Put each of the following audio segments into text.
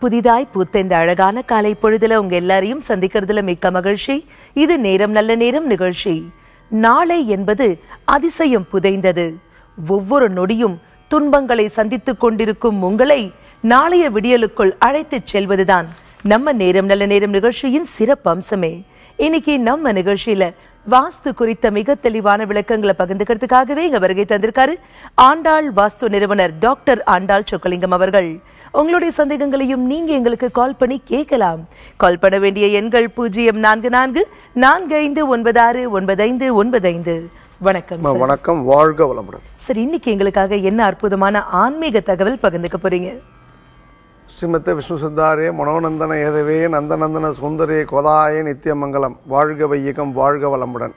புதிதாய் பூத்த இந்த அழகான காலை பொழுதுல உங்க எல்லாரையும் சந்திக்கிறதுல மிக்க மகிழ்ச்சி இது நேரம் நல்ல நேரம் நிகழ்ச்சி நாளை என்பது அதிசயம் புதைந்தது ஒவ்வொரு நொடியும் துன்பங்களை சந்தித்துக் கொண்டிருக்கும் உங்களை நாளைய விடியலுக்குள் அழைத்துச் செல்வதுதான் நம்ம நேரம் நல்ல நேரம் நிகழ்ச்சியின் சிறப்பு அம்சமே இன்னைக்கு நம்ம நிகழ்ச்சியில வாஸ்து குறித்த மிக தெளிவான விளக்கங்களை பகிர்ந்துக்கிறதுக்காகவே இங்க வருகை தந்திருக்காரு ஆண்டாள் வாஸ்து நிறுவனர் டாக்டர் ஆண்டாள் சொக்கலிங்கம் அவர்கள் உங்களுடைய சந்தேகங்களையும் நீங்க எங்களுக்கு கால் பண்ணி கேட்கலாம் கால் பண்ண வேண்டிய எண்கள் பூஜ்ஜியம் நான்கு நான்கு நான்கு ஐந்து ஒன்பது ஆறு ஒன்பது ஐந்து ஒன்பது ஐந்து வணக்கம் அம்மா, சார். வணக்கம் வாழ்க வளமுடன் சார் இன்னைக்கு எங்களுக்காக என்ன அற்புதமான ஆன்மீக தகவல் பகிர்ந்துக்க போறீங்க ஸ்ரீமத்த விஷ்ணு சித்தாரே மனோநந்தன ஏதவே நந்தநந்தன சுந்தரே கோதாய நித்தியமங்கலம் வாழ்க வையகம் வாழ்க வளமுடன்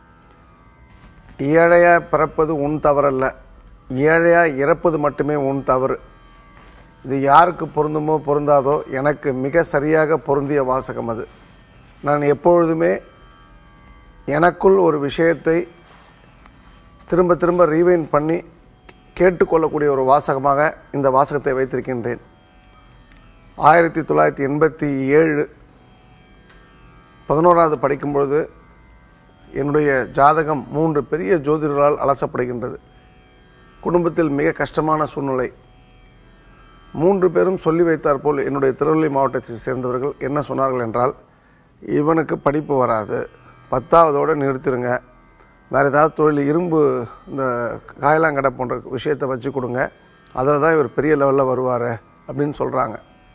ஏழையா பிறப்பது உன் தவறல்ல ஏழையா இறப்பது மட்டுமே உன் தவறு இது யாருக்கு பொருந்துமோ பொருந்தாதோ எனக்கு மிக சரியாக பொருந்திய வாசகம் அது நான் எப்பொழுதுமே எனக்குள் ஒரு விஷயத்தை திரும்ப திரும்ப ரீவைன் பண்ணி கேட்டுக்கொள்ளக்கூடிய ஒரு வாசகமாக இந்த வாசகத்தை வைத்திருக்கின்றேன் ஆயிரத்தி தொள்ளாயிரத்தி எண்பத்தி ஏழு பதினோராவது படிக்கும் பொழுது என்னுடைய ஜாதகம் மூன்று பெரிய ஜோதிடர்களால் அலசப்படுகின்றது குடும்பத்தில் மிக கஷ்டமான சூழ்நிலை மூன்று பேரும் சொல்லி வைத்தார் போல் என்னுடைய திருநெல்வேலி மாவட்டத்தை சேர்ந்தவர்கள் என்ன சொன்னார்கள் என்றால் இவனுக்கு படிப்பு வராது பத்தாவதோடு நிறுத்திடுங்க வேற ஏதாவது தொழில் இரும்பு இந்த காயலாங்கடை போன்ற விஷயத்தை வச்சு கொடுங்க அதில் தான் இவர் பெரிய லெவலில் வருவார் அப்படின்னு சொல்கிறாங்க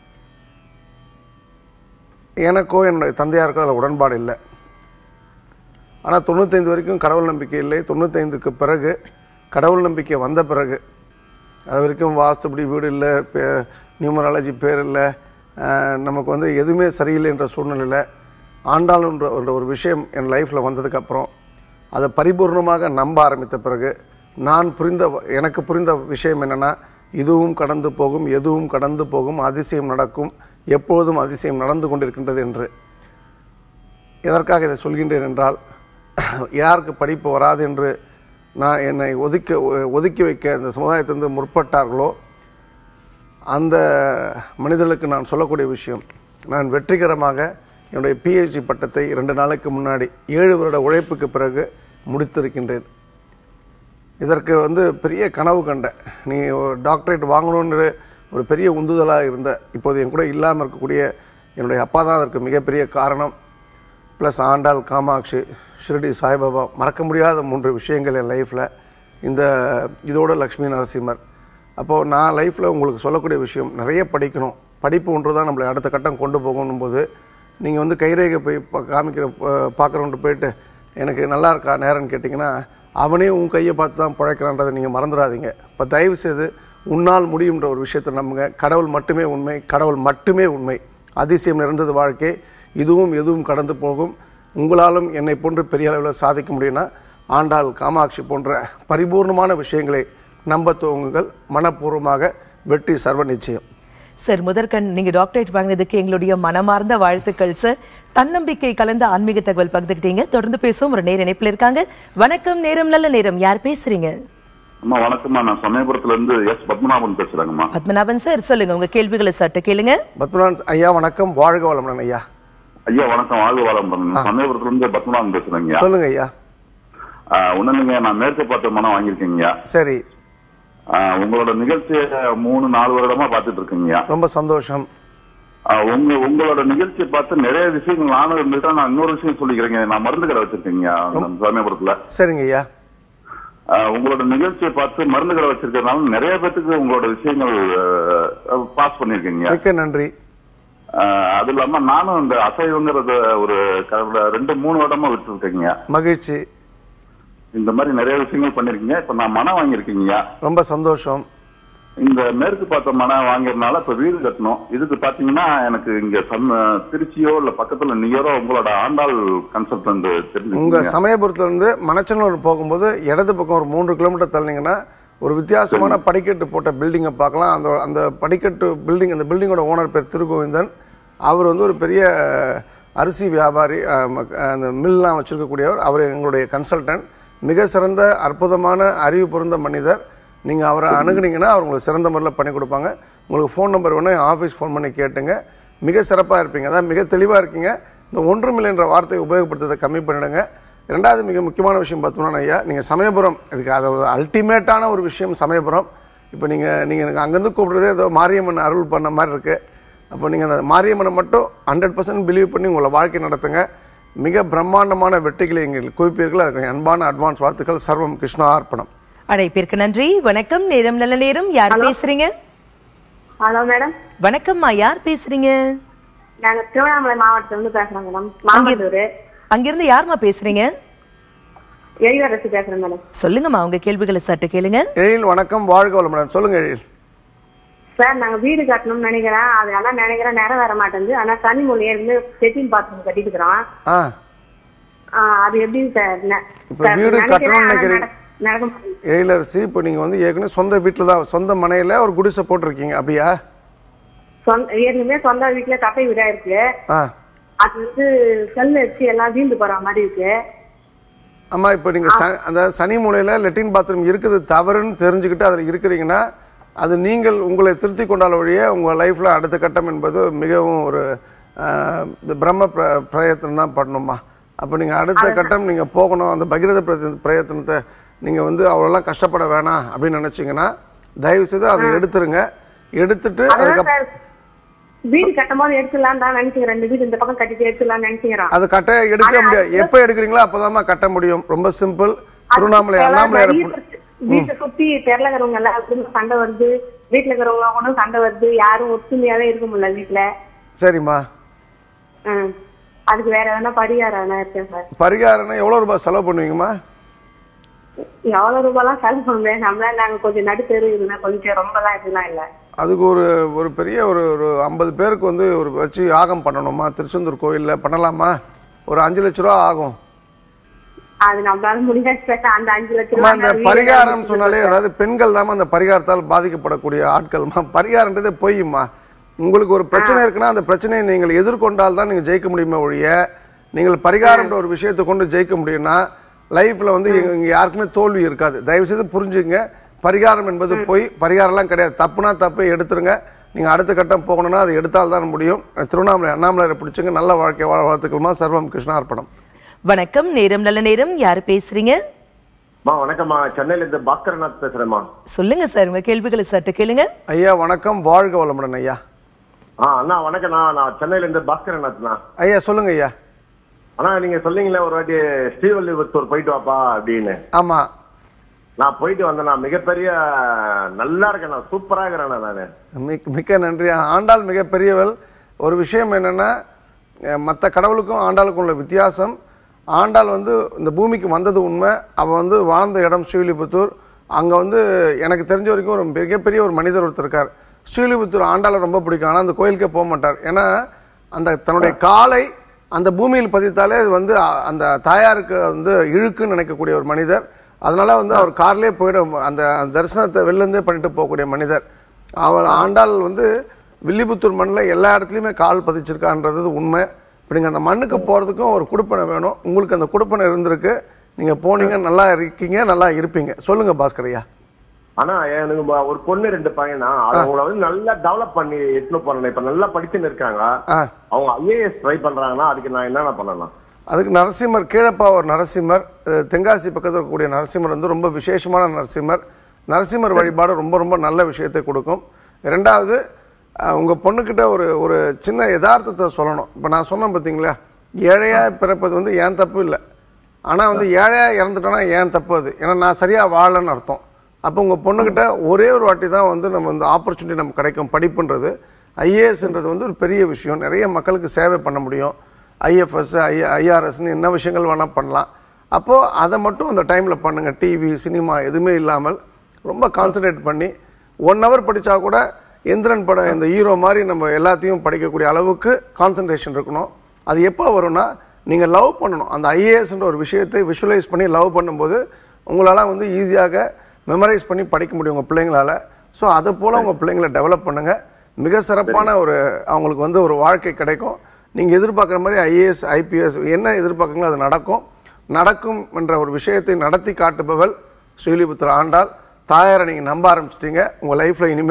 எனக்கோ என்னுடைய தந்தையாருக்கோ அதில் உடன்பாடு இல்லை ஆனால் தொண்ணூத்தைந்து வரைக்கும் கடவுள் நம்பிக்கை இல்லை தொண்ணூத்தைந்துக்கு பிறகு கடவுள் நம்பிக்கை வந்த பிறகு அது வரைக்கும் வாஸ்துபடி வீடு இல்லை நியூமராலஜி பேர் இல்லை அஹ், நமக்கு வந்து எதுவுமே சரியில்லை என்ற சூழ்நிலையில் ஆண்டாளுன்ற என்ற ஒரு விஷயம் என் லைஃப்பில் வந்ததுக்கப்புறம் அதை பரிபூர்ணமாக நம்ப ஆரம்பித்த பிறகு நான் புரிந்த எனக்கு புரிந்த விஷயம் என்னன்னா இதுவும் கடந்து போகும் எதுவும் கடந்து போகும் அதிசயம் நடக்கும் எப்பொழுதும் அதிசயம் நடந்து கொண்டிருக்கின்றது என்று எதற்காக இதை சொல்கின்றேன் என்றால் யாருக்கு படிப்பு வராது என்று நான் என்னை ஒதுக்க ஒதுக்கி வைக்க இந்த சமுதாயத்திலிருந்து முற்பட்டார்களோ அந்த மனிதர்களுக்கு நான் சொல்லக்கூடிய விஷயம் நான் வெற்றிகரமாக என்னுடைய பிஹெச்டி பட்டத்தை இரண்டு நாளைக்கு முன்னாடி ஏழு வருட உழைப்புக்கு பிறகு முடித்திருக்கின்றேன் இதற்கு வந்து பெரிய கனவு கண்டேன் நீ ஒரு டாக்டரேட் வாங்கணுன்ற ஒரு பெரிய உந்துதலாக இருந்த இப்போது என் கூட இல்லாமல் இருக்கக்கூடிய என்னுடைய அப்பா தான் அதற்கு மிகப்பெரிய காரணம் ப்ளஸ் ஆண்டாள் காமாட்சி ஷிரடி சாய்பாபா மறக்க முடியாத மூன்று விஷயங்கள் என் லைஃப்பில் இந்த இதோட லக்ஷ்மி நரசிம்மர் அப்போது நான் லைஃப்பில் உங்களுக்கு சொல்லக்கூடிய விஷயம் நிறைய படிக்கணும் படிப்பு ஒன்று தான் நம்மளை அடுத்த கட்டம் கொண்டு போகணும் போது நீங்கள் வந்து கைரேகை போய் பா- காமிக்கிற பார்க்குறவன்ட்டு போயிட்டு எனக்கு நல்லா இருக்கா நேரம்னு கேட்டிங்கன்னா அவனே உன் கையை பார்த்து தான் பிழைக்கிறான்றதை நீங்கள் மறந்துடாதீங்க இப்போ தயவு செய்து உன்னால் முடியுன்ற ஒரு விஷயத்தை நம்புங்க கடவுள் மட்டுமே உண்மை கடவுள் மட்டுமே உண்மை அதிசயம் நிறைந்தது வாழ்க்கை இதுவும் எதுவும் கடந்து போகும் உங்களாலும் என்னை போன்று பெரிய அளவில் சாதிக்க முடியும்னா ஆண்டாள் காமாட்சி போன்ற பரிபூர்ணமான விஷயங்களை நம்ப துவங்குங்கள் மனப்பூர்வமாக வெற்றி சர்வ நிச்சயம் சார் முதற்கண் நீங்க டாக்டரேட் வாங்கினதுக்கு எங்களுடைய மனமார்ந்த வாழ்த்துக்கள் சார் தன்னம்பிக்கை கலந்த ஆன்மீக தகவல் பகிர்ந்துக்கிட்டீங்க தொடர்ந்து பேசுவோம் ஒரு நேர இணைப்புல இருக்காங்க வணக்கம் நேரம் நல்ல நேரம் யார் பேசுறீங்க அம்மா வணக்கம்மா நான் சமயபுரத்துல இருந்து எஸ் பத்மநாபன் பேசுறேங்கம்மா பத்மநாபன் சார் சொல்லுங்க உங்க கேள்விகளை சட்ட கேளுங்க பத்மநாத் ஐயா வணக்கம் வாழ்க வளமுடன் ஐயா ஐயா வணக்கம் வாழ்க வளம் சமயபுரத்துல இருந்து பத்மநாபன் பேசுறேங்க சொல்லுங்க ஐயா ஒண்ணு இல்லைங்க நான் மேற்கு பார்த்த மனம் வாங்கியிருக்கேங்க சரி உங்களோட நிகழ்ச்சியை மூணு நாலு வருடமா பார்த்துட்டு இருக்கேங்க ரொம்ப சந்தோஷம் உங்க உங்களோட நிகழ்ச்சியை பார்த்து நிறைய விஷயங்கள் நானும் இருந்துட்டா நான் இன்னொரு விஷயம் சொல்லிக்கிறேங்க நான் மருந்து கடை வச்சிருக்கேங்க சமயபுரத்துல சரிங்க ஐயா ஆஹ் உங்களோட நிகழ்ச்சியை பார்த்து மருந்து கடை வச்சிருக்கிறதுனால நிறைய பேத்துக்கு உங்களோட விஷயங்கள் பாஸ் பண்ணிருக்கீங்க மிக்க நன்றி ஆஹ் அது இல்லாம நானும் இந்த அசைவங்கிறத ஒரு கடவுள ரெண்டு மூணு வருடமா விட்டுருக்கீங்க மகிழ்ச்சி இந்த மாதிரி நிறைய விஷயங்கள் பண்ணிருக்கீங்க இப்ப நான் மனம் வாங்கியிருக்கீங்க ரொம்ப சந்தோஷம் இந்த மேற்கு பார்த்த மனம் வாங்கியதுனால இப்ப வீடு கட்டணும் இதுக்கு பாத்தீங்கன்னா எனக்கு இங்க சம் திருச்சியோ இல்ல பக்கத்துல நியரோ உங்களோட ஆண்டாள் கன்சல்டன்ட் உங்க தெரிஞ்சுக்கீங்க சமயபுரத்துல இருந்து மணச்சனூர் போகும்போது இடது பக்கம் ஒரு மூன்று கிலோமீட்டர் தள்ளினீங்கன்னா ஒரு வித்தியாசமான படிக்கட்டு போட்ட பில்டிங்கை பார்க்கலாம் அந்த அந்த படிக்கட்டு பில்டிங் அந்த பில்டிங்கோட ஓனர் பேர் திருகோவிந்தன் அவர் வந்து ஒரு பெரிய அரிசி வியாபாரி அஹ், ம- அந்த மில்லாம் வச்சிருக்கக்கூடியவர் அவர் எங்களுடைய கன்சல்டன்ட் மிக சிறந்த அற்புதமான அறிவு பொருந்த மனிதர் நீங்க அவரை அணுகுனீங்கன்னா அவர் உங்களுக்கு சிறந்த முறையில் பண்ணி கொடுப்பாங்க உங்களுக்கு ஃபோன் நம்பர் வேணா ஆஃபீஸ் ஃபோன் பண்ணி கேட்டுங்க மிக சிறப்பாக இருப்பீங்க அதான் மிக தெளிவாக இருக்கீங்க இந்த ஒன்றுமில்லை என்ற வார்த்தையை உபயோகப்படுத்துறதை கம்மி பண்ணிடுங்க ரெண்டாவது மிக முக்கியமான விஷயம் பார்த்தோம்னா ஐயா நீங்கள் சமயபுரம் இதுக்கு அது அல்டிமேட்டான ஒரு விஷயம் சமயபுரம் இப்போ நீங்கள் நீங்கள் எனக்கு அங்கேருந்து கூப்பிடுறதே ஏதோ மாரியம்மன் அருள் பண்ண மாதிரி இருக்கு அப்போ நீங்கள் அந்த மாரியம்மனை மட்டும் ஹண்ட்ரட் பர்சன்ட் பிலீவ் பண்ணி உங்களை வாழ்க்கை நடத்துங்க மிக பிரம்மாண்டமான வெற்றிகளை எங்கள் குவிப்பீர்கள் அதுக்கு அன்பான அட்வான்ஸ் வாழ்த்துக்கள் சர்வம் கிருஷ்ணா அர்ப்பணம் அழைப்பிற்கு நன்றி வணக்கம் நேரம் நல்ல நேரம் யார் பேசுறீங்க ஹலோ மேடம் வணக்கம்மா யார் பேசுறீங்க நாங்க திருவண்ணாமலை மாவட்டத்துல இருந்து பேசுறோம் மேடம் மாமல்லூர் அங்கிருந்து யாரும்மா பேசுறீங்க எழிலரசி பேசுறேன் மேடம் சொல்லுங்கம்மா உங்க கேள்விகளை சற்று கேளுங்க எழில் வணக்கம் வாழ்க வளமுடன் சொல்லுங்க எழில் சார் நாங்க வீடு கட்டணும்னு நினைக்கிறேன் அது ஆனா நினைக்கிறேன் நிறைவேற மாட்டேங்குது ஆனா தனி மொழியா இருந்து செட்டிங் பாத்ரூம் கட்டிட்டு இருக்கிறோம் ஆ ஆ, அது எப்படி சார் ந- இப்ப சார், வீடு நினைக்கிறேன், கட்டணும்னு ஆனா நினைக்கிறீங்க. நட- நடக்க மாட்டேங்குது. எழிலரசி இப்போ நீங்கள் வந்து ஏற்கனவே சொந்த வீட்டில் தான் சொந்த மனையில் ஒரு குடிசை போட்டிருக்கீங்க அப்படியா சொந்த ஏற்கனவே சொந்த வீட்டுல கட்டை வீடா இருக்கு ஆ அது வந்து செல் வச்சு எல்லாம் வீண்டு போற மாதிரி இருக்கு ஆமா இப்போ நீங்க ச- அந்த சனி மூலையில லெட்டின் பாத்ரூம் இருக்குது தவறுன்னு தெரிஞ்சுக்கிட்டு அதுல இருக்கிறீங்கன்னா அது நீங்கள் உங்களை திருத்தி கொண்டால் வழியே உங்க லைஃப்ல அடுத்த கட்டம் என்பது மிகவும் ஒரு ஆஹ், இந்த பிரம்ம பிர- பிரயத்தனம் தான் பண்ணணுமா அப்போ நீங்க அடுத்த கட்டம் நீங்க போகணும் அந்த பகிரத பிரயத்த- பிரயத்தனத்தை நீங்க வந்து அவ்வளோலாம் கஷ்டப்பட வேணாம் அப்படின்னு நினைச்சீங்கன்னா தயவு செய்து அதை எடுத்துருங்க எடுத்துட்டு அதான் அதுக்கப்புறம் சார் வீடு கட்டும் போது எடுத்துலாம் தான் நினைச்சுக்கிறேன் ரெண்டு வீடு இந்த பக்கம் கட்டிட்டு எடுத்துலாம்னு நினைச்சுக்கிறோம் அது கட்ட எடுக்க ஆனா முடியாது அது- எப்போ எடுக்கிறீங்களோ அப்போதாம்மா கட்ட முடியும் ரொம்ப சிம்பிள் திருவண்ணாமலை அது அண்ணாமலையார் நிறைய பேருக்கு வீட்டை சுத்தி தெருல இருக்கிறவங்க எல்லாருக்கும் சண்டை வருது வீட்டுல இருக்கிறவங்க ஒன்றும் சண்டை வருது யாரும் ஒத்துமையாவே இருக்க முடியல வீட்டுல சரிம்மா ம். அதுக்கு வேற எதனா பரிகாரம் எதனா இருக்கேன் சார் பரிகாரம்னா எவ்வளவு ரூபாய் செலவு பண்ணுவீங்கம்மா எவ்வளவு ரூபாய்லாம் செலவு பண்ணுவேன் நம்மள நாங்க கொஞ்சம் நடுத்தெரு இருந்தா கொஞ்சம் ரொம்பலாம் இதெல்லாம் இல்ல அதுக்கு ஒரு ஒரு பெரிய ஒரு ஒரு ஐம்பது பேருக்கு வந்து ஒரு வச்சு யாகம் பண்ணணுமா திருச்செந்தூர் கோயில்ல பண்ணலாமா ஒரு அஞ்சு லட்ச ரூபா ஆகும் அது நம்மளால முடியாது சார் அந்த அஞ்சு லட்சம் அம்மா ரூபாய் அந்த நான் வீடு பரிகாரம் கட்டி சொன்னாலே அதாவது பெண்கள் தான் அந்த பரிகாரத்தால் பாதிக்கப்படக்கூடிய ஆட்கள்மா பரிகாரன்றதே பொய்யுமா உங்களுக்கு ஒரு பிரச்சனை இருக்குன்னா அந்த பிரச்சனையை நீங்கள் எதிர்கொண்டால் தான் நீங்க ஜெயிக்க முடியுமே ஒழிய நீங்கள் பரிகாரம்ன்ற ஒரு விஷயத்தை கொண்டு ஜெயிக்க முடியும்னா லைஃப்ல வந்து இங்க இங்க யாருக்குமே தோல்வி இருக்காது தயவு செய்து புரிஞ்சுங்க பரிகாரம் என்பது பொய் பரிகாரம்லாம் கிடையாது தப்புனா தப்பை எடுத்துருங்க நீங்க அடுத்த கட்டம் போகணும்னா அதை எடுத்தால் தான் முடியும் திருவண்ணாமலை அண்ணாமலையை பிடிச்சுங்க நல்ல வாழ்க்கை வாழ வாழ்த்துக்கள்மா சர்வம் கிருஷ்ணார்ப்பணம் வணக்கம் நேரம் நல்ல நேரம் யார் பேசுறீங்க மா வணக்கம்மா சென்னையில இருந்து பாஸ்கரநாத் பேசுறேம்மா சொல்லுங்க சார் உங்க கேள்விகளை சற்று கேளுங்க ஐயா வணக்கம் வாழ்க வளமுடன் ஐயா ஆ அண்ணா வணக்கம்ண்ணா நான் சென்னையில இருந்து பாஸ்கரநாத்ண்ணா ஐயா சொல்லுங்க ஐயா அண்ணா நீங்க சொன்னீங்களே ஒரு வாட்டி ஸ்ரீவல்லிபுத்தூர் போயிட்டு வாப்பா அப்படின்னு ஆமா நான் போயிட்டு வந்தேண்ணா மிகப்பெரிய நல்லா இருக்கேண்ணா சூப்பரா இருக்கிறேண்ணா நானு மிக்க- மிக்க நன்றி ஆண்டாள் மிகப்பெரியவள் ஒரு விஷயம் என்னன்னா மற்ற கடவுளுக்கும் ஆண்டாளுக்கும் உள்ள வித்தியாசம் ஆண்டாள் வந்து இந்த பூமிக்கு வந்தது உண்மை அவ வந்து வாழ்ந்த இடம் ஸ்ரீவில்லிபுத்தூர் அங்க வந்து எனக்கு தெரிஞ்ச வரைக்கும் ஒரு மிகப்பெரிய ஒரு மனிதர் ஒருத்தர் இருக்கார் ஸ்ரீவில்லிபுத்தூர் ஆண்டாளை ரொம்ப பிடிக்கும் ஆனா அந்த கோயிலுக்கே போக மாட்டார் ஏன்னா அந்த தன்னுடைய காலை அந்த பூமியில் பதித்தாலே அது வந்து அ- அந்த தாயாருக்கு வந்து இழுக்குன்னு நினைக்கக்கூடிய ஒரு மனிதர் அதனால வந்து அவர் கார்லயே போயிட அந்த அந்த தரிசனத்தை வெளில இருந்தே பண்ணிட்டு போகக்கூடிய மனிதர் அவள் ஆண்டாள் வந்து வில்லிபுத்தூர் மண்ணில் எல்லா இடத்துலையுமே கால் பதிச்சிருக்கான்றது உண்மை இப்போ நீங்கள் அந்த மண்ணுக்கு போகிறதுக்கும் ஒரு குடுப்பனை வேணும் உங்களுக்கு அந்த குடுப்பனை இருந்திருக்கு நீங்கள் போனீங்க நல்லா இருக்கீங்க நல்லா இருப்பீங்க சொல்லுங்க பாஸ்கரையா ஆனா எனக்கு ம- ஒரு பொண்ணு ரெண்டு பையனா அது அவங்கள வந்து நல்லா டெவலப் பண்ணி எடுத்துன்னு போறேன் இப்ப நல்லா படிச்சுன்னு இருக்காங்க ஆ அவங்க ஐஏஎஸ் ட்ரை பண்றாங்கன்னா அதுக்கு நான் என்னென்ன பண்ணலாம் அதுக்கு நரசிம்மர் கீழப்பா ஒரு நரசிம்மர் அஹ், தென்காசி பக்கத்தில் இருக்கக்கூடிய நரசிம்மர் வந்து ரொம்ப விசேஷமான நரசிம்மர் நரசிம்மர் வழிபாடு ரொம்ப ரொம்ப நல்ல விஷயத்தை கொடுக்கும் ரெண்டாவது அஹ், உங்க பொண்ணுக்கிட்ட ஒரு ஒரு சின்ன யதார்த்தத்தை சொல்லணும் இப்போ நான் சொன்னேன் பார்த்தீங்களா ஏழையா பிறப்பது வந்து ஏன் தப்பு இல்லை ஆனா வந்து ஏழையா இறந்துட்டோன்னா ஏன் தப்பு அது ஏன்னா நான் சரியா வாழலன்னு அர்த்தம் அப்போ உங்க பொண்ணுகிட்ட ஒரே ஒரு வாட்டி தான் வந்து நம்ம இந்த ஆப்பர்ச்சுனிட்டி நமக்கு கிடைக்கும் படிப்புன்றது ஐஏஎஸ்ன்றது வந்து ஒரு பெரிய விஷயம் நிறைய மக்களுக்கு சேவை பண்ண முடியும் ஐஎஃப்எஸ் ஐ ஐஆர்எஸ்னு என்ன விஷயங்கள் வேணா பண்ணலாம் அப்போ அதை மட்டும் அந்த டைம்ல பண்ணுங்க டிவி சினிமா எதுவுமே இல்லாமல் ரொம்ப கான்சென்ட்ரேட் பண்ணி ஒன் ஹவர் படிச்சா கூட எந்திரன் படம் இந்த ஹீரோ மாதிரி நம்ம எல்லாத்தையும் படிக்கக்கூடிய அளவுக்கு கான்சென்ட்ரேஷன் இருக்கணும் அது எப்போ வரும்னா நீங்க லவ் பண்ணணும் அந்த ஐஏஎஸ்ன்ற ஒரு விஷயத்தை விஷுவலைஸ் பண்ணி லவ் பண்ணும்போது உங்களால வந்து ஈஸியாக மெமரைஸ் பண்ணி படிக்க முடியும் உங்க பிள்ளைங்களால ஸோ அதை போல உங்க பிள்ளைங்களை டெவலப் பண்ணுங்க மிக சிறப்பான ஒரு அவங்களுக்கு வந்து ஒரு வாழ்க்கை கிடைக்கும் நீங்க எதிர்பார்க்குற மாதிரி ஐஏஎஸ் ஐபிஎஸ் என்ன எதிர்பார்க்குங்களோ அது நடக்கும் நடக்கும் என்ற ஒரு விஷயத்தை நடத்தி காட்டுபவள் ஸ்ரீலிபுத்திர ஆண்டாள் தாயாரை நீங்க நம்ப ஆரம்பிச்சிட்டீங்க உங்க லைஃப்ல இனிமேல்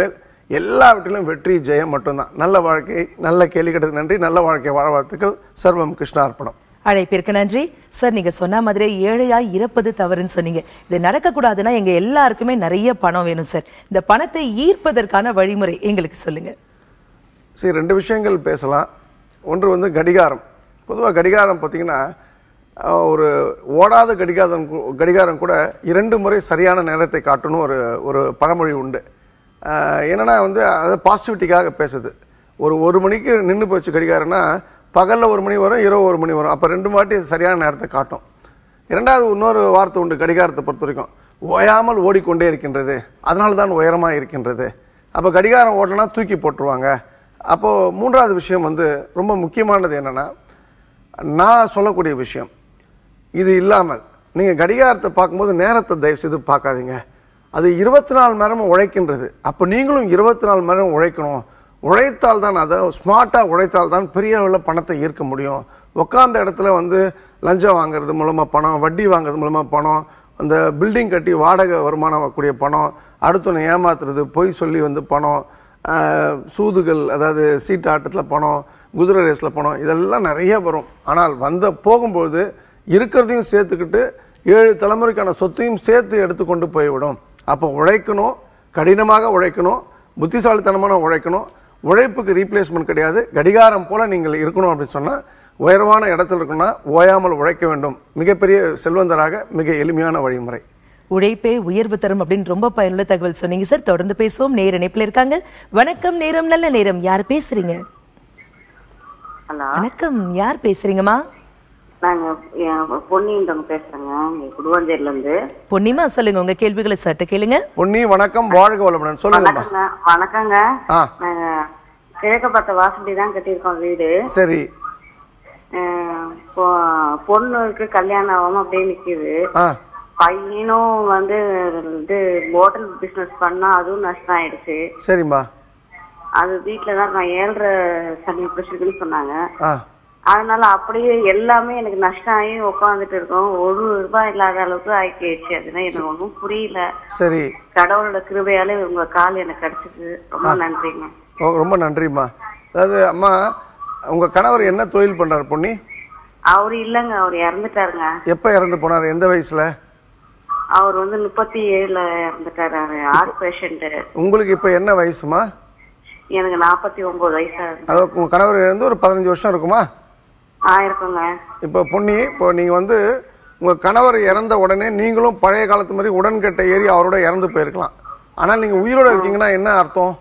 எல்லாவற்றிலும் வெற்றி ஜெயம் மட்டும்தான் நல்ல வாழ்க்கை நல்ல கேள்வி கேட்டதுக்கு நன்றி நல்ல வாழ்க்கை வாழ வாழ்த்துக்கள் சர்வம் கிருஷ்ணார்ப்பணம் அழைப்பிற்கு நன்றி சார் நீங்க சொன்ன மாதிரி ஏழையாய் இறப்பது தவறுன்னு சொன்னீங்க இது நடக்க கூடாதுன்னா எங்க எல்லாருக்குமே நிறைய பணம் வேணும் சார் இந்த பணத்தை ஈர்ப்பதற்கான வழிமுறை எங்களுக்கு சொல்லுங்க சரி ரெண்டு விஷயங்கள் பேசலாம் ஒன்று வந்து கடிகாரம் பொதுவாக கடிகாரம் பார்த்தீங்கன்னா அஹ், ஒரு ஓடாத கடிகாரம் கூ- கடிகாரம் கூட இரண்டு முறை சரியான நேரத்தை காட்டணும் ஒரு ஒரு பழமொழி உண்டு அஹ், என்னன்னா வந்து அது பாசிட்டிவிட்டிக்காக பேசுது ஒரு ஒரு மணிக்கு நின்று போச்சு கடிகாரம்னா பகலில் ஒரு மணி வரும் இரவு ஒரு மணி வரும் அப்போ ரெண்டு வாட்டி அது சரியான நேரத்தை காட்டும் இரண்டாவது இன்னொரு வார்த்தை உண்டு கடிகாரத்தை பொறுத்த வரைக்கும் ஓயாமல் ஓடிக்கொண்டே இருக்கின்றது அதனால தான் உயரமா இருக்கின்றது அப்ப கடிகாரம் ஓடனா தூக்கி போட்டுருவாங்க அப்போ மூன்றாவது விஷயம் வந்து ரொம்ப முக்கியமானது என்னன்னா நான் சொல்லக்கூடிய விஷயம் இது இல்லாமல் நீங்க கடிகாரத்தை பார்க்கும்போது நேரத்தை தயவு செய்து பார்க்காதீங்க அது இருபத்தி நாலு மணி நேரமும் உழைக்கின்றது அப்ப நீங்களும் இருபத்தி நாலு மணி நேரம் உழைக்கணும் உழைத்தால் தான் அதை ஸ்மார்ட்டா உழைத்தால் தான் பெரிய அளவில் பணத்தை ஈர்க்க முடியும் உட்கார்ந்த இடத்துல வந்து லஞ்சம் வாங்குறது மூலமா பணம் வட்டி வாங்குறது மூலமா பணம் அந்த பில்டிங் கட்டி வாடகை வருமானம் வரக்கூடிய பணம் அடுத்தவனை ஏமாத்துறது பொய் சொல்லி வந்து பணம் ஆஹ், சூதுகள் அதாவது சீட்டு ஆட்டத்தில் பணம் குதிரை ரேஸ்ல பணம் இதெல்லாம் நிறைய வரும் ஆனால் வந்த போகும்போது இருக்கிறதையும் சேர்த்துக்கிட்டு ஏழு தலைமுறைக்கான சொத்தையும் சேர்த்து எடுத்துக்கொண்டு போய்விடும் அப்போ உழைக்கணும் கடினமாக உழைக்கணும் புத்திசாலித்தனமான உழைக்கணும் உழைப்புக்கு ரீப்ளேஸ்மெண்ட் கிடையாது கடிகாரம் போல நீங்கள் இருக்கணும் அப்படின்னு சொன்னா உயர்வான இடத்துல இருக்கணும்னா ஓயாமல் உழைக்க வேண்டும் மிகப்பெரிய செல்வந்தராக மிக எளிமையான வழிமுறை உழைப்பே உயர்வு தரும் அப்படின்னு ரொம்ப பயனுள்ள தகவல் சொன்னீங்க சார் தொடர்ந்து பேசுவோம் நேர இணைப்புல இருக்காங்க வணக்கம் நேரம் நல்ல நேரம் யார் பேசுறீங்க ஹலோ வணக்கம் யார் பேசுறீங்கம்மா நாங்க என் பொன்னின்றவங்க பேசுறேங்க இங்க குடுவாஞ்சேரில இருந்து பொன்னிமா சொல்லுங்க உங்க கேள்விகளை சட்ட கேளுங்க பொன்னி வணக்கம் வாழ்க வளமுடன் சொல்லுங்கம்மா வணக்கங்க வணக்கங்க ஆ நாங்க கிழக்க பார்த்த வாசப்படி தான் கட்டியிருக்கோம் வீடு சரி அஹ் பொ- பொண்ணுக்கு கல்யாணம் ஆகாம அப்படியே நிக்குது ஆ பையனும் வந்து இது ஹோட்டல் பிசினஸ் பண்ணா அதுவும் நஷ்டம் ஆயிடுச்சு சரிம்மா அது வீட்டுல தான் நான் ஏழ்ரை சனி பிடிச்சிருக்குன்னு சொன்னாங்க ஆ அதனால அப்படியே எல்லாமே எனக்கு நஷ்டம் ஆகி உட்காந்துட்டு இருக்கோம் ஒரு ரூபாய் இல்லாத அளவுக்கு ஆயிடுச்சு அதுதான் எனக்கு ஒன்றும் புரியல சரி கடவுளோட கிருபையால உங்க கால் எனக்கு கிடைச்சது ரொம்ப நன்றிங்க ஓ ரொம்ப நன்றிம்மா அதாவது அம்மா உங்க கணவர் என்ன தொழில் பண்றாரு பொன்னி அவரு இல்லைங்க அவர் இறந்துட்டாருங்க எப்ப இறந்து போனார் எந்த வயசுல அவர் வந்து முப்பத்தி ஏழுல இறந்துட்டாரு ஹார்ட் பேஷண்ட் உங்களுக்கு இப்ப என்ன வயசுமா எனக்கு நாற்பத்தி ஒன்பது வயசாகுது அதாவது உங்க கணவர் இறந்து ஒரு பதினஞ்சு வருஷம் இருக்குமா ஆயிருக்குங்க இப்போ பொன்னி இப்போ நீங்க வந்து உங்க கணவர் இறந்த உடனே நீங்களும் பழைய காலத்து மாதிரி உடன்கட்டை ஏறி அவரோட இறந்து போயிருக்கலாம் ஆனால் நீங்க உயிரோட இருக்கீங்கன்னா என்ன அர்த்தம்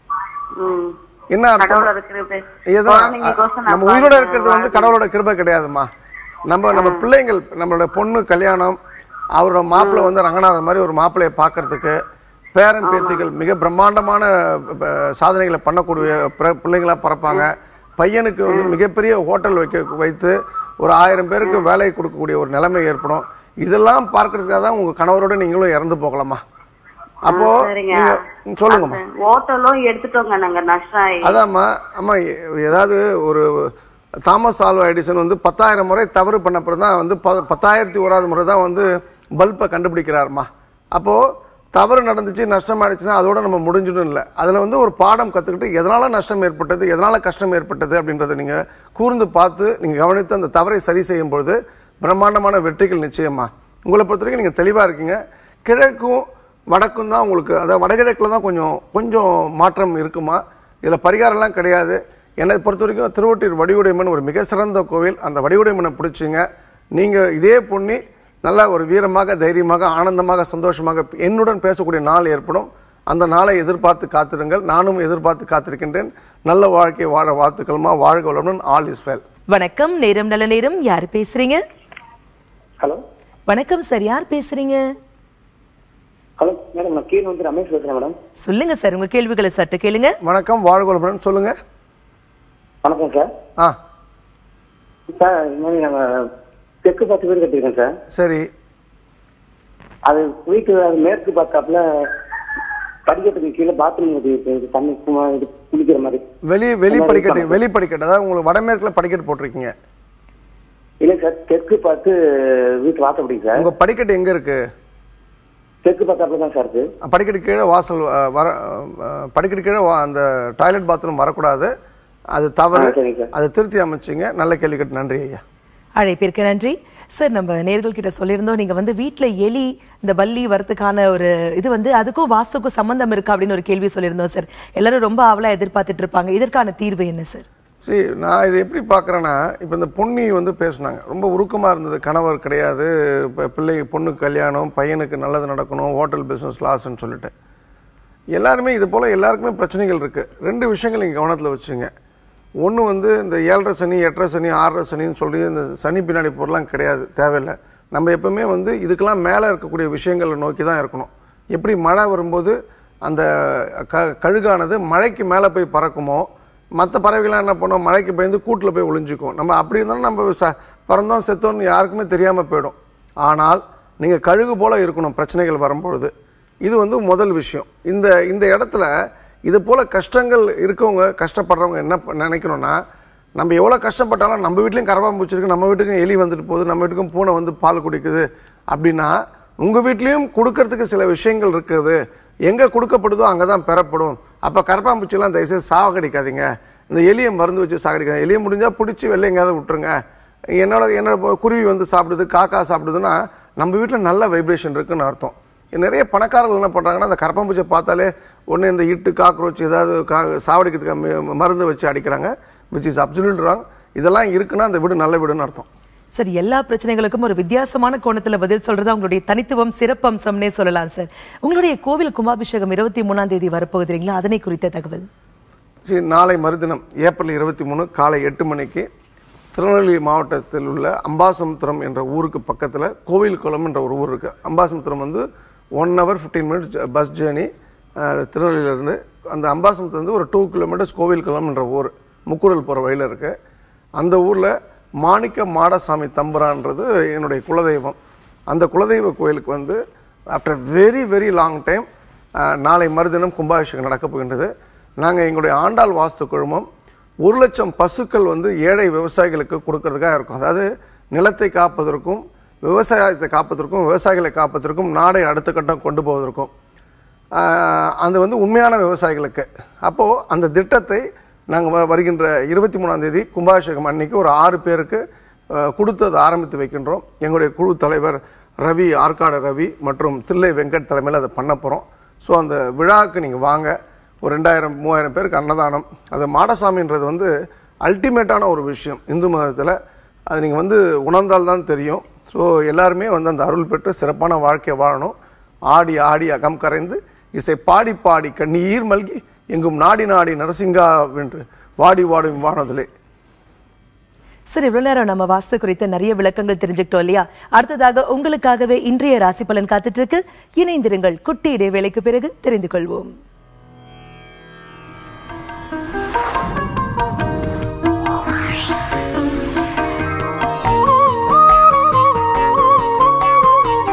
ம் என்ன அர்த்தம் கடவுளோட கிருபை ஏதோ குழந்தைங்களுக்கோசம் நான் நம்ம உயிரோட பாடுறேன். இருக்கிறது வந்து கடவுளோட கிருபை கிடையாதும்மா நம்ம நம்ம பிள்ளைங்கள் நம்மளோட பொண்ணு கல்யாணம் அவரோட மாப்பிள்ளை வந்து ரங்கநாதன் மாதிரி ஒரு மாப்பிள்ளையை பார்க்கறதுக்கு பேரன் பேத்திகள் மிக பிரம்மாண்டமான அஹ், சாதனைகளை பண்ணக்கூடிய பிற- பிள்ளைங்களா பிறப்பாங்க பையனுக்கு வந்து மிகப்பெரிய ஹோட்டல் வைக்க வைத்து ஒரு ஆயிரம் பேருக்கு வேலை கொடுக்கக்கூடிய ஒரு நிலைமை ஏற்படும் இதெல்லாம் பார்க்கறதுக்காக தான் உங்க கணவரோட நீங்களும் இறந்து போகலாமா அப்போ சரிங்க. நீங்க சொல்லுங்கம்மா ஹோட்டலும் எடுத்துட்டோங்க நாங்க நஷ்டம் ஆகி அதாம்மா அம்மா எ- ஏதாவது ஒரு தாமஸ் ஆல்வா எடிசன் வந்து பத்தாயிரம் முறை தவறு பண்ண அப்புறம் தான் வந்து ப- பத்தாயிரத்தி ஓராவது முறை தான் வந்து பல்பை கண்டுபிடிக்கிறாருமா அப்போ தவறு நடந்துச்சு நஷ்டம் ஆயிடுச்சுன்னா அதோட நம்ம முடிஞ்சிடும் இல்லை அதுல வந்து ஒரு பாடம் கத்துக்கிட்டு எதனால நஷ்டம் ஏற்பட்டது எதனால கஷ்டம் ஏற்பட்டது அப்படின்றத நீங்க கூர்ந்து பார்த்து நீங்க கவனித்து அந்த தவறை சரி செய்யும் பொழுது பிரம்மாண்டமான வெற்றிகள் நிச்சயமா உங்களை பொறுத்த வரைக்கும் நீங்க தெளிவா இருக்கீங்க கிழக்கும் வடக்கும் தான் உங்களுக்கு அதாவது வடகிழக்குல தான் கொஞ்சம் கொஞ்சம் மாற்றம் இருக்குமா இதுல பரிகாரம்லாம் கிடையாது என்னை பொறுத்த வரைக்கும் திருவொட்டியூர் வடிவுடைமன் ஒரு மிக சிறந்த கோவில் அந்த வடிவுடைமனை பிடிச்சிங்க நீங்க இதே பொண்ணி நல்ல ஒரு வீரமாக தைரியமாக ஆனந்தமாக சந்தோஷமாக என்னுடன் பேசக்கூடிய நாள் ஏற்படும் அந்த நாளை எதிர்பார்த்து காத்திருங்கள் நானும் எதிர்பார்த்து காத்திருக்கின்றேன் நல்ல வாழ்க்கை வாழ வாழ்த்துக்கள்மா வாழ்க வளமுடன் ஆல் இஸ் வெல் வணக்கம் நேரம் நல்ல நேரம் யார் பேசுறீங்க ஹலோ வணக்கம் சார் யார் பேசுறீங்க ஹலோ மேடம் நான் கீழே வந்து ரமேஷ் பேசுறேன் மேடம் சொல்லுங்க சார் உங்க கேள்விகளை சட்ட கேளுங்க வணக்கம் வாழ்க வளமுடன் சொல்லுங்க வணக்கம் சார் ஆ சார் இந்த மாதிரி நாங்க தெற்கு பார்த்து வீடு கட்டியிருக்கோம் சார் சரி அது வீட்டு அது மேற்கு பார்த்தாப்புல படிக்கட்டுக்கு கீழே பாத்ரூம் இருக்கு தண்ணி சும்மா இது குளிக்கிற மாதிரி வெளி வெளி அதான் படிக்கட்டு இருக்கலாம். வெளி படிக்கட்டு அதாவது உங்களுக்கு வடமேற்குல படிக்கட்டு போட்டிருக்கீங்க இல்லை சார் தெற்கு பார்த்து வீட்டு வாசப்படி சார் உங்க படிக்கட்டு எங்க இருக்கு தெற்கு பக்கத்துல தான் சார் இருக்கு படிக்கட்டு கீழே வாசல் அஹ், வர அஹ், படிக்கட்டு கீழே வா- அந்த டாய்லெட் பாத்ரூம் வரக்கூடாது அது தவறு ஆ, சரிங்க சார். அதை திருத்தி அமைச்சிங்க நல்ல கேள்வி கேட்டு நன்றி ஐயா அழைப்பிற்கு நன்றி சார் நம்ம நேர்கள் கிட்ட சொல்லியிருந்தோம் நீங்க வந்து வீட்ல எலி இந்த பல்லி வரதுக்கான ஒரு இது வந்து அதுக்கும் வாஸ்துக்கும் சம்பந்தம் இருக்கா அப்படின்னு ஒரு கேள்வி சொல்லியிருந்தோம் சார் எல்லாரும் ரொம்ப ஆவலா எதிர்பார்த்துட்டு இருப்பாங்க இதற்கான தீர்வு என்ன சார் சரி நான் இது எப்படி பார்க்குறேன்னா இப்போ இந்த பொன்னி வந்து பேசுனாங்க ரொம்ப உருக்கமாக இருந்தது கணவர் கிடையாது இப்போ பிள்ளை பொண்ணுக்கு கல்யாணம் பையனுக்கு நல்லது நடக்கணும் ஹோட்டல் பிஸ்னஸ் லாஸ்ன்னு சொல்லிட்டு எல்லாருமே இது போல் எல்லாருக்குமே பிரச்சனைகள் இருக்குது ரெண்டு விஷயங்கள் நீங்கள் கவனத்தில் வச்சுங்க ஒன்று வந்து இந்த ஏழரை சனி எட்டரை சனி ஆறரை சனின்னு சொல்லி இந்த சனி பின்னாடி போடலாம் கிடையாது தேவையில்லை நம்ம எப்பவுமே வந்து இதுக்கெல்லாம் மேலே இருக்கக்கூடிய விஷயங்களை நோக்கி தான் இருக்கணும் எப்படி மழை வரும்போது அந்த க கழுகானது மழைக்கு மேலே போய் பறக்குமோ மற்ற பறவைகள்லாம் என்ன பண்ணும் மழைக்கு பயந்து கூட்டில் போய் ஒளிஞ்சுக்கும் நம்ம அப்படி இருந்தாலும் நம்ம ச பிறந்தோம் செத்தோம்னு யாருக்குமே தெரியாமல் போயிடும் ஆனால் நீங்கள் கழுகு போல இருக்கணும் பிரச்சனைகள் வரும்பொழுது இது வந்து முதல் விஷயம் இந்த இந்த இடத்துல இது போல கஷ்டங்கள் இருக்கவங்க கஷ்டப்படுறவங்க என்ன ப- நினைக்கணும்னா நம்ம எவ்வளோ கஷ்டப்பட்டாலும் நம்ம வீட்லயும் கரப்பாம்பூச்சி இருக்கு நம்ம வீட்டுக்கும் எலி வந்துட்டு போகுது நம்ம வீட்டுக்கும் பூனை வந்து பால் குடிக்குது அப்படின்னா உங்க வீட்லயும் கொடுக்கறதுக்கு சில விஷயங்கள் இருக்குது எங்க கொடுக்கப்படுதோ அங்கதான் பெறப்படும் அப்ப கரப்பாம்பூச்சி எல்லாம் தயவுசெய்து சாகடிக்காதீங்க இந்த எலியை மருந்து வச்சு சாகடிக்காதீங்க எலியை முடிஞ்சா பிடிச்சி வெளில எங்கேயாவது விட்டுருங்க என்னோட என்ன குருவி வந்து சாப்பிடுது காக்கா சாப்பிடுதுன்னா நம்ம வீட்டுல நல்ல வைப்ரேஷன் இருக்குன்னு அர்த்தம் நிறைய பணக்காரர்கள் என்ன பண்றாங்கன்னா அந்த கரப்பாம்பூச்சியை பார்த்தாலே ஒண்ணு இந்த இட்டு காக்ரோச் ஏதாவது கா சாவடிக்கிறதுக்கு ம- மருந்து வச்சு அடிக்கிறாங்க விச் இஸ் அப்சல்யூட் ராங் இதெல்லாம் இருக்குன்னா அந்த வீடு நல்ல வீடுன்னு அர்த்தம் சார் எல்லா பிரச்சனைகளுக்கும் ஒரு வித்தியாசமான கோணத்துல பதில் சொல்றது உங்களுடைய தனித்துவம் சிறப்பம்சம்னே சொல்லலாம் சார் உங்களுடைய கோவில் கும்பாபிஷேகம் இருபத்தி மூணாம் தேதி வரப்போகுதுங்களா அதனை குறித்த தகவல் சரி நாளை மறுதினம் ஏப்ரல் இருபத்தி மூணு காலை எட்டு மணிக்கு திருநெல்வேலி மாவட்டத்தில் உள்ள அம்பாசமுத்திரம் என்ற ஊருக்கு பக்கத்தில் கோவில்குளம் என்ற ஒரு ஊர் இருக்கு அம்பாசமுத்திரம் வந்து one hour fifteen minutes bus journey திருநெல்வேலியிலிருந்து அந்த அம்பாசமுத்திரம் வந்து ஒரு டூ கிலோமீட்டர்ஸ் கோவில்குளம் என்ற ஊர் முக்கூடல் போகிற வழியில் இருக்கு அந்த ஊரில் மாணிக்க மாடசாமி தம்புரான்றது என்னுடைய குலதெய்வம் அந்த குலதெய்வ கோயிலுக்கு வந்து after very very long time நாளை மறுதினம் கும்பாபிஷேகம் நடக்கப் போகின்றது நாங்கள் எங்களுடைய ஆண்டாள் வாஸ்து குழுமம் ஒரு லட்சம் பசுக்கள் வந்து ஏழை விவசாயிகளுக்கு கொடுக்கறதுக்காக இருக்கும் அதாவது நிலத்தை காப்பதற்கும் விவசாயத்தை காப்பதற்கும் விவசாயிகளை காப்பதற்கும் நாடை அடுத்த கட்டம் கொண்டு போவதற்கும் ஆஹ், அது வந்து உண்மையான விவசாயிகளுக்கு அப்போ அந்த திட்டத்தை நாங்கள் வருகின்ற இருபத்தி மூணாம் தேதி கும்பாபிஷேகம் அன்னைக்கு ஒரு ஆறு பேருக்கு ஆஹ், கொடுத்து அதை ஆரம்பித்து வைக்கின்றோம் எங்களுடைய குழு தலைவர் ரவி ஆற்காடு ரவி மற்றும் தில்லை வெங்கட் தலைமையில் அதை பண்ண போகிறோம் ஸோ அந்த விழாவுக்கு நீங்கள் வாங்க ஒரு ரெண்டாயிரம் மூவாயிரம் பேருக்கு அன்னதானம் அது மாடசாமின்றது வந்து அல்டிமேட்டான ஒரு விஷயம் இந்து மதத்தில் அது நீங்கள் வந்து உணர்ந்தால் தான் தெரியும் ஸோ எல்லாருமே வந்து அந்த அருள் பெற்று சிறப்பான வாழ்க்கையை வாழணும் ஆடி ஆடி அகம் கரைந்து இசை பாடி பாடி கண்ணீர் மல்கி எங்கும் நாடி நாடி நரசிங்கா வென்று வாடி வாடும் வானதிலே சார் இவ்வளவு நேரம் நம்ம வாஸ்து குறித்த நிறைய விளக்கங்கள் தெரிஞ்சுக்கிட்டோம் இல்லையா அடுத்ததாக உங்களுக்காகவே இன்றைய ராசி பலன் காத்துட்டு இருக்கு இணைந்திருங்கள் குட்டி இடைவேளைக்கு பிறகு தெரிந்து கொள்வோம்